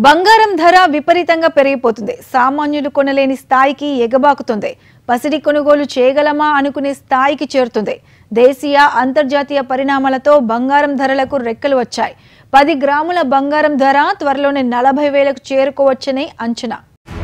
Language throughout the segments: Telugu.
బంగారం ధర విపరీతంగా పెరిగిపోతుంది సామాన్యులు కొనలేని స్థాయికి ఎగబాకుతుంది పసిడి కొనుగోలు చేయగలమా అనుకునే స్థాయికి చేరుతుంది దేశీయ అంతర్జాతీయ పరిణామాలతో బంగారం ధరలకు రెక్కలు వచ్చాయి పది గ్రాముల బంగారం ధర త్వరలోనే నలభై వేలకు చేరుకోవచ్చని అంచనా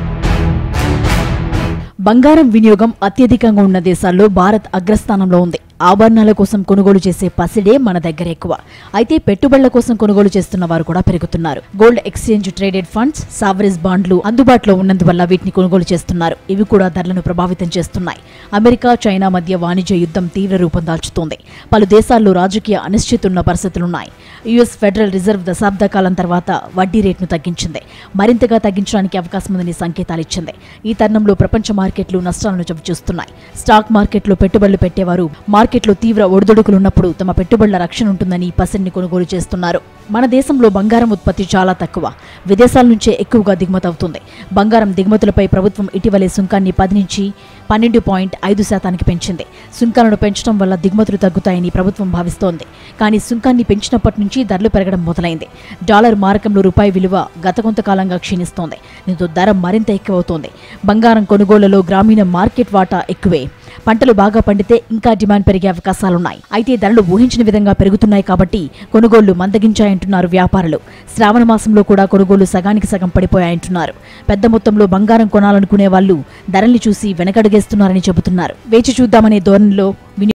బంగారం వినియోగం అత్యధికంగా ఉన్న దేశాల్లో భారత్ అగ్రస్థానంలో ఉంది ఆభరణాల కోసం కొనుగోలు చేసే పసిడే మన దగ్గర ఎక్కువ అయితే పెట్టుబడుల కోసం కొనుగోలు చేస్తున్న వారు కూడా పెరుగుతున్నారు gold exchange traded funds sovereign బాండ్లు అందుబాటులో ఉన్నందువల్ల వీటిని కొనుగోలు చేస్తున్నారు ఇవి కూడా ధరలను ప్రభావితం చేస్తున్నాయి అమెరికా చైనా మధ్య వాణిజ్య యుద్ధం తీవ్ర రూపం దాల్చుతోంది పలు దేశాల్లో రాజకీయ అనిశ్చితి ఉన్న పరిస్థితులున్నాయి యుఎస్ ఫెడరల్ రిజర్వ్ దశాబ్ద కాలం తర్వాత వడ్డీ రేటును తగ్గించింది మరింతగా తగ్గించడానికి అవకాశం ఉందని సంకేతాలు ఇచ్చింది ఈ తరుణంలో ప్రపంచ మార్కెట్లు నష్టాలను చవిచూస్తున్నాయి స్టాక్ మార్కెట్లో పెట్టుబడులు పెట్టేవారు మార్కెట్లో తీవ్ర ఒడిదుడుకులున్నప్పుడు తమ పెట్టుబడుల రక్షణ ఉంటుందని పసిడిని కొనుగోలు చేస్తున్నారు మన దేశంలో బంగారం ఉత్పత్తి చాలా తక్కువ విదేశాల నుంచే ఎక్కువగా దిగుమతి అవుతుంది బంగారం దిగుమతులపై ప్రభుత్వం ఇటీవలే సుంకాన్ని పది నుంచి పన్నెండు పాయింట్ ఐదు శాతానికి పెంచింది సుంకాలను పెంచడం వల్ల దిగుమతులు తగ్గుతాయని ప్రభుత్వం భావిస్తోంది కానీ సుంకాన్ని పెంచినప్పటి నుంచి ధరలు పెరగడం మొదలైంది డాలర్ మారకంలో రూపాయి విలువ గత కొంతకాలంగా క్షీణిస్తోంది దీంతో ధర మరింత ఎక్కువవుతోంది బంగారం కొనుగోళ్లలో గ్రామీణ మార్కెట్ వాటా ఎక్కువే పంటలు బాగా పండితే ఇంకా డిమాండ్ పెరిగే అవకాశాలున్నాయి అయితే ధరలు ఊహించిన విధంగా పెరుగుతున్నాయి కాబట్టి కొనుగోళ్లు మందగించాయంటున్నారు వ్యాపారులు శ్రావణ మాసంలో కూడా కొనుగోలు సగానికి సగం పడిపోయాయంటున్నారు పెద్ద మొత్తంలో బంగారం కొనాలనుకునే వాళ్ళు ధరల్ని చూసి వెనకడుగేస్తున్నారని చెబుతున్నారు వేచి చూద్దామనే ధోరణిలో విని